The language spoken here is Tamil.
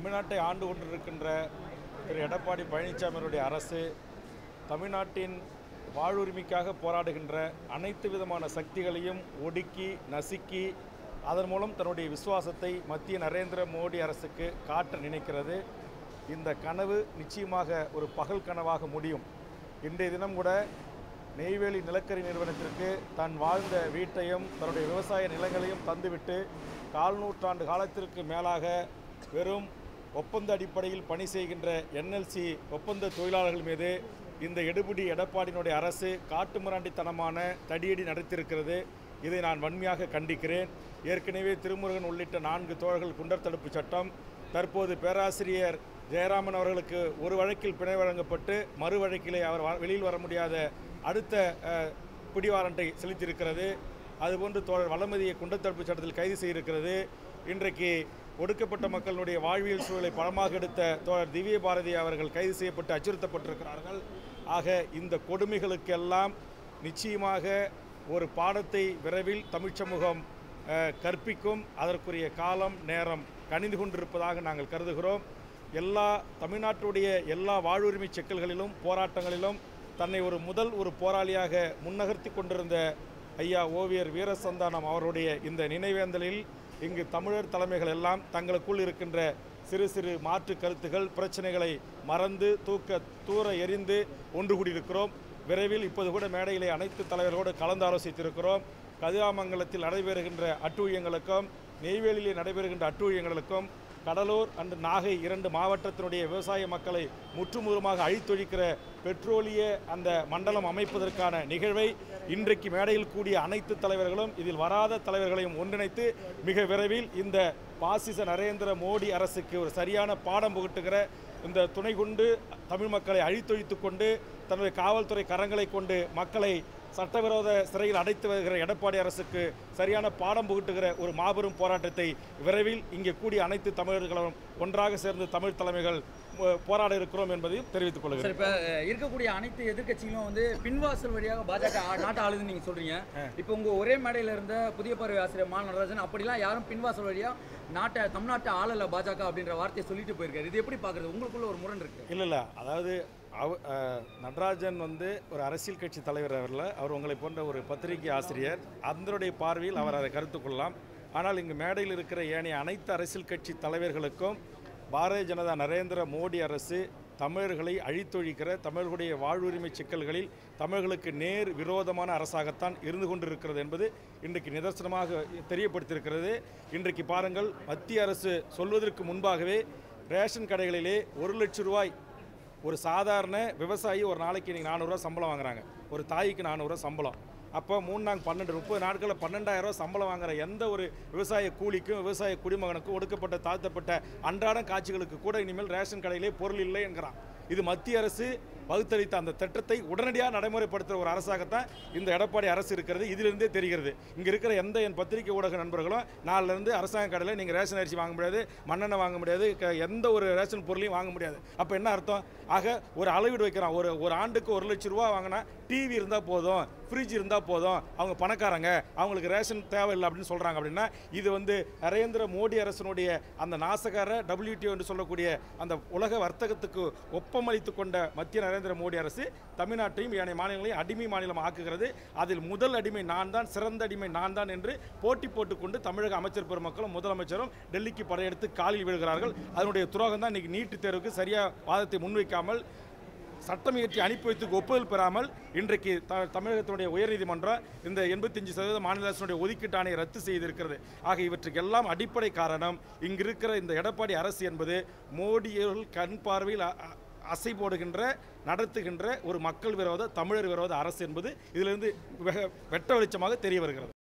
தமிழ்நாட்டை ஆண்டு கொண்டிருக்கின்ற திரு எடப்பாடி பழனிசாமியினுடைய அரசு தமிழ்நாட்டின் வாழ்வுரிமைக்காக போராடுகின்ற அனைத்து விதமான சக்திகளையும் ஒடுக்கி நசுக்கி அதன் மூலம் தன்னுடைய விசுவாசத்தை மத்திய நரேந்திர மோடி அரசுக்கு காட்ட நினைக்கிறது இந்த கனவு நிச்சயமாக ஒரு பகல் கனவாக முடியும் இன்றைய தினம் கூட நெய்வேலி நிலக்கரி நிறுவனத்திற்கு தான் வாழ்ந்த வீட்டையும் தன்னுடைய விவசாய நிலங்களையும் தந்துவிட்டு கால் நூற்றாண்டு காலத்திற்கு மேலாக வெறும் ஒப்பந்த அடிப்படையில் பணி செய்கின்ற என்எல்சி ஒப்பந்த தொழிலாளர்கள் மீது இந்த எடுபிடி எடப்பாடியினுடைய அரசு காட்டுமிராண்டித்தனமான தடியடி நடத்தியிருக்கிறது இதை நான் வன்மையாக கண்டிக்கிறேன் ஏற்கனவே திருமுருகன் உள்ளிட்ட நான்கு தோழர்கள் குண்டர் தடுப்பு சட்டம் தற்போது பேராசிரியர் ஜெயராமன் அவர்களுக்கு ஒரு வழக்கில் பிணை வழங்கப்பட்டு மறு வழக்கிலே அவர் வ- வெளியில் வர முடியாத அடுத்த அஹ், பிடிவாரண்டை செலுத்தியிருக்கிறது அதுபோன்று தோழர் வளமதியை குண்டத்தடுப்பு சட்டத்தில் கைது செய்திருக்கிறது இன்றைக்கு ஒடுக்கப்பட்ட மக்களுடைய வாழ்வியல் சூழலை பலமாக எடுத்த தோழர் திவ்ய பாரதி அவர்கள் கைது செய்யப்பட்டு அச்சுறுத்தப்பட்டிருக்கிறார்கள் ஆக இந்த கொடுமைகளுக்கெல்லாம் நிச்சயமாக ஒரு பாடத்தை விரைவில் தமிழ்ச் சமூகம் அஹ், கற்பிக்கும் அதற்குரிய காலம் நேரம் கணிந்து கொண்டிருப்பதாக நாங்கள் கருதுகிறோம் எல்லா தமிழ்நாட்டுடைய எல்லா வாழ்வுரிமை சிக்கல்களிலும் போராட்டங்களிலும் தன்னை ஒரு முதல் ஒரு போராளியாக முன்னகர்த்தி கொண்டிருந்த ஐயா ஓவியர் வீரசந்தானம் அவருடைய இந்த நினைவேந்தலில் இங்கு தமிழர் தலைமைகள் எல்லாம் தங்களுக்குள் இருக்கின்ற சிறு சிறு மாற்று கருத்துகள் பிரச்சனைகளை மறந்து தூக்க தூர எறிந்து ஒன்று கூடியிருக்கிறோம் விரைவில் இப்போது கூட மேடையிலே அனைத்து தலைவர்களோடு கலந்து ஆலோசித்திருக்கிறோம் கதிராமங்கலத்தில் நடைபெறுகின்ற அட்டூழியங்களுக்கும் நெய்வேலியிலே நடைபெறுகின்ற அட்டூழியங்களுக்கும் கடலூர் அண்ட் நாகை இரண்டு மாவட்டத்தினுடைய விவசாய மக்களை முற்றுமுழுமாக அழித்தொழிக்கிற பெட்ரோலிய அந்த மண்டலம் அமைப்பதற்கான நிகழ்வை இன்றைக்கு மேடையில் கூடிய அனைத்து தலைவர்களும் இதில் வராத தலைவர்களையும் ஒன்றிணைத்து மிக விரைவில் இந்த பாசிச நரேந்திர மோடி அரசுக்கு ஒரு சரியான பாடம் புகட்டுகிற இந்த துணை கொண்டு தமிழ் மக்களை அழித்தொழித்து கொண்டு தன்னுடைய காவல்துறை கரங்களை கொண்டு மக்களை சட்டவிரோத சிறையில் அடைத்து வருகிற எடப்பாடி அரசுக்கு சரியான பாடம் புகட்டுகிற ஒரு மாபெரும் போராட்டத்தை விரைவில் இங்கே கூடிய அனைத்து தமிழர்களும் ஒன்றாக சேர்ந்து தமிழ் தலைமைகள் அஹ், போராட இருக்கிறோம் என்பதையும் தெரிவித்துக் கொள்கிறேன் சார் இப்போ இருக்கக்கூடிய அனைத்து எதிர்க்கட்சிகளும் வந்து பின்வாசல் வழியாக பாஜக ஆ- நாட்டை ஆளுதுன்னு நீங்க சொல்றீங்க இப்போ உங்க ஒரே மேடையில இருந்த புதிய பார்வை ஆசிரியர் மா நடராஜன் அப்படிலாம் யாரும் பின்வாசல் வழியா நாட்டை தமிழ்நாட்டை ஆளல பாஜக அப்படின்ற வார்த்தையை சொல்லிட்டு போயிருக்காரு இது எப்படி பாக்குறது உங்களுக்குள்ள ஒரு முரண் இருக்கு இல்லை இல்லை அதாவது அவ அஹ், நடராஜன் வந்து ஒரு அரசியல் கட்சி தலைவர் அவரில் அவர் உங்களை போன்ற ஒரு பத்திரிகை ஆசிரியர் அதனுடைய பார்வையில் அவர் அதை கருத்து கொள்ளலாம் ஆனால் இங்கு மேடையில் இருக்கிற ஏனைய அனைத்து அரசியல் கட்சி தலைவர்களுக்கும் பாரதிய ஜனதா நரேந்திர மோடி அரசு தமிழர்களை அழித்தொழிக்கிற தமிழர்களுடைய வாழ்வுரிமை சிக்கல்களில் தமிழர்களுக்கு நேர் விரோதமான அரசாகத்தான் இருந்து கொண்டிருக்கிறது என்பது இன்றைக்கு நிதர்சனமாக தெரியப்படுத்தியிருக்கிறது இன்றைக்கு பாருங்கள் மத்திய அரசு சொல்வதற்கு முன்பாகவே ரேஷன் கடைகளிலே ஒரு லட்சம் ரூபாய் ஒரு சாதாரண விவசாயி ஒரு நாளைக்கு இன்றைக்கி நானூறுரூவா சம்பளம் வாங்குறாங்க ஒரு தாய்க்கு நானூறுரூவா சம்பளம் அப்போ மூணு நாங்க பன்னெண்டு முப்பது நாட்களில் பன்னெண்டாயிரம் ரூபாய் சம்பளம் வாங்குற எந்த ஒரு விவசாய கூலிக்கும் விவசாய குடிமகனுக்கும் ஒடுக்கப்பட்ட தாழ்த்தப்பட்ட அன்றாட காட்சிகளுக்கு கூட இனிமேல் ரேஷன் கடையிலே பொருள் இல்லை என்கிறான் இது மத்திய அரசு வகுத்தளித்த அந்த திட்டத்தை உடனடியாக நடைமுறைப்படுத்துகிற ஒரு அரசாகத்தான் இந்த எடப்பாடி அரசு இருக்கிறது இதிலிருந்தே தெரிகிறது இங்கே இருக்கிற எந்த என் பத்திரிகை ஊடக நண்பர்களும் நாளிலிருந்து அரசாங்க கடையில் நீங்கள் ரேஷன் அரிசி வாங்க முடியாது மண்ணெண்ணெய் வாங்க முடியாது க- எந்த ஒரு ரேஷன் பொருளையும் வாங்க முடியாது அப்போ என்ன அர்த்தம் ஆக ஒரு அளவீடு வைக்கிறான் ஒரு ஒரு ஆண்டுக்கு ஒரு லட்சம் ரூபா வாங்கினா டிவி இருந்தால் போதும் ஃப்ரிட்ஜ் இருந்தால் போதும் அவங்க பணக்காரங்க அவங்களுக்கு ரேஷன் தேவையில்லை அப்படின்னு சொல்கிறாங்க அப்படின்னா இது வந்து நரேந்திர மோடி அரசினுடைய அந்த நாசகார WTO என்று சொல்லக்கூடிய அந்த உலக வர்த்தகத்துக்கு ஒப்பமளித்து கொண்ட மத்திய நரேந்திர மோடி அரசு தமிழ்நாட்டையும் ஏனைய மாநிலங்களையும் அடிமை மாநிலம் ஆக்குகிறது அதில் முதல் அடிமை நான் தான் சிறந்த அடிமை நான் தான் என்று போட்டி போட்டுக்கொண்டு தமிழக அமைச்சர் பெருமக்களும் முதலமைச்சரும் டெல்லிக்கு படையெடுத்து காலில் விழுகிறார்கள் அதனுடைய துரோகம் தான் இன்னைக்கு நீட்டு தேர்வுக்கு சரியாக வாதத்தை முன்வைக்காமல் சட்டம் இயற்றி அனுப்பி வைத்துக்கு ஒப்புதல் பெறாமல் இன்றைக்கு த தமிழகத்தினுடைய உயர்நீதிமன்றம் இந்த எண்பத்தஞ்சு சதவீத மாநில அரசினுடைய ஒதுக்கீட்டு ஆணையை ரத்து செய்திருக்கிறது ஆக இவற்றுக்கு எல்லாம் அடிப்படை காரணம் இங்கு இருக்கிற இந்த எடப்பாடி அரசு என்பது மோடியர்கள் கண் பார்வையில் அ- அ- அசை போடுகின்ற நடத்துகின்ற ஒரு மக்கள் விரோத தமிழர் விரோத அரசு என்பது இதிலிருந்து வெக- வெட்ட வெளிச்சமாக தெரிய வருகிறது